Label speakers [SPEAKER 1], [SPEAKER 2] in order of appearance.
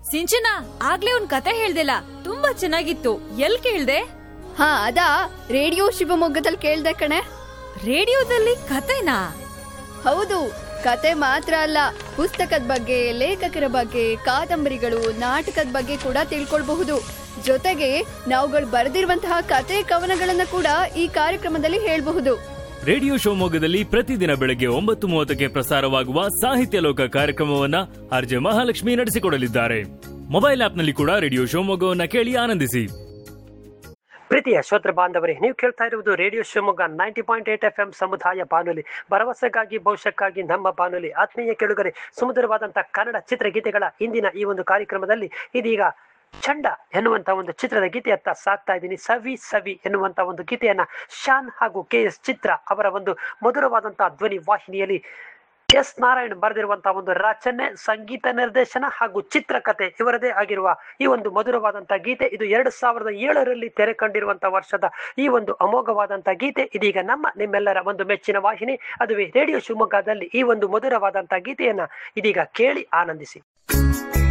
[SPEAKER 1] ಸಿಂಚನ ಆಗ್ಲೇ ಒಂದ್ ಕತೆ ಹೇಳ್ದಿಲ್ಲ ತುಂಬಾ ಚೆನ್ನಾಗಿತ್ತು ಎಲ್ ಕೇಳ್ದೆ
[SPEAKER 2] ಹಾ ಅದಾ ರೇಡಿಯೋ ಶಿವಮೊಗ್ಗದಲ್ಲಿ ಕೇಳ್ದೆ ಕಣೆ
[SPEAKER 1] ರೇಡಿಯೋದಲ್ಲಿ ಕತೆನಾ
[SPEAKER 2] ಹೌದು ಕತೆ ಮಾತ್ರ ಅಲ್ಲ ಪುಸ್ತಕದ ಬಗ್ಗೆ ಲೇಖಕರ ಬಗ್ಗೆ ಕಾದಂಬರಿಗಳು ನಾಟಕದ ಬಗ್ಗೆ ಕೂಡ ತಿಳ್ಕೊಳ್ಬಹುದು ಜೊತೆಗೆ ನಾವುಗಳು ಬರೆದಿರುವಂತಹ ಕತೆ ಕವನಗಳನ್ನ ಕೂಡ ಈ ಕಾರ್ಯಕ್ರಮದಲ್ಲಿ ಹೇಳ್ಬಹುದು
[SPEAKER 3] ರೇಡಿಯೋ ಶಿವಮೊಗ್ಗದಲ್ಲಿ ಪ್ರತಿದಿನ ಬೆಳಗ್ಗೆ ಒಂಬತ್ತು ಮೂವತ್ತಕ್ಕೆ ಪ್ರಸಾರವಾಗುವ ಸಾಹಿತ್ಯ ಲೋಕ ಕಾರ್ಯಕ್ರಮವನ್ನ ಆರ್ಜೆ ಮಹಾಲಕ್ಷ್ಮಿ ನಡೆಸಿಕೊಡಲಿದ್ದಾರೆ ಮೊಬೈಲ್ ಆಪ್ನಲ್ಲಿ ಕೂಡ ರೇಡಿಯೋ ಶಿವಮೊಗ್ಗವನ್ನ ಕೇಳಿ ಆನಂದಿಸಿ
[SPEAKER 4] ಪ್ರೀತಿಯ ಶ್ರೋತೃ ಬಾಂಧವರೇ ನೀವು ಕೇಳ್ತಾ ಇರುವುದು radio Shivamogga ninety point eight F M ಸಮುದಾಯ ಬಾನುಲಿ ಭರವಸೆಗಾಗಿ ಭವಿಷ್ಯಕ್ಕಾಗಿ ನಮ್ಮ ಬಾನುಲಿ ಆತ್ಮೀಯ ಕೆಳುಗರೆ ಸುಮಧುರವಾದಂತಹ ಕನ್ನಡ ಚಿತ್ರಗೀತೆಗಳ ಇಂದಿನ ಈ ಒಂದು ಕಾರ್ಯಕ್ರಮದಲ್ಲಿ ಇದೀಗ ಚಂಡ ಎನ್ನುವಂತ ಒಂದು ಚಿತ್ರದ ಗೀತೆಯತ್ತ ಸಾಕ್ತಾ ಇದ್ದೀನಿ ಸವಿ ಸವಿ ಎನ್ನುವಂತ ಒಂದು ಗೀತೆಯನ್ನ ಶಾನ್ ಹಾಗೂ ಕೆ ಎಸ್ ಚಿತ್ರ ಅವರ ಒಂದು ಮಧುರವಾದಂತಹ ಧ್ವನಿ ವಾಹಿನಿಯಲ್ಲಿ ಎಸ್ ನಾರಾಯಣ್ ಬರೆದಿರುವಂತಹ ಒಂದು ರಚನೆ ಸಂಗೀತ ನಿರ್ದೇಶನ ಹಾಗೂ ಚಿತ್ರಕಥೆ ಇವರದೇ ಆಗಿರುವ ಈ ಒಂದು ಮಧುರವಾದಂತಹ ಗೀತೆ ಇದು ಎರಡು ಸಾವಿರದ ಏಳರಲ್ಲಿ ತೆರೆ ಕಂಡಿರುವಂತಹ ವರ್ಷದ ಈ ಒಂದು ಅಮೋಘವಾದಂತಹ ಗೀತೆ ಇದೀಗ ನಮ್ಮ ನಿಮ್ಮೆಲ್ಲರ ಒಂದು ಮೆಚ್ಚಿನ ವಾಹಿನಿ ಅದುವೇ ರೇಡಿಯೋ ಶಿವಮೊಗ್ಗದಲ್ಲಿ ಈ ಒಂದು ಮಧುರವಾದಂತಹ ಗೀತೆಯನ್ನ ಇದೀಗ ಕೇಳಿ ಆನಂದಿಸಿ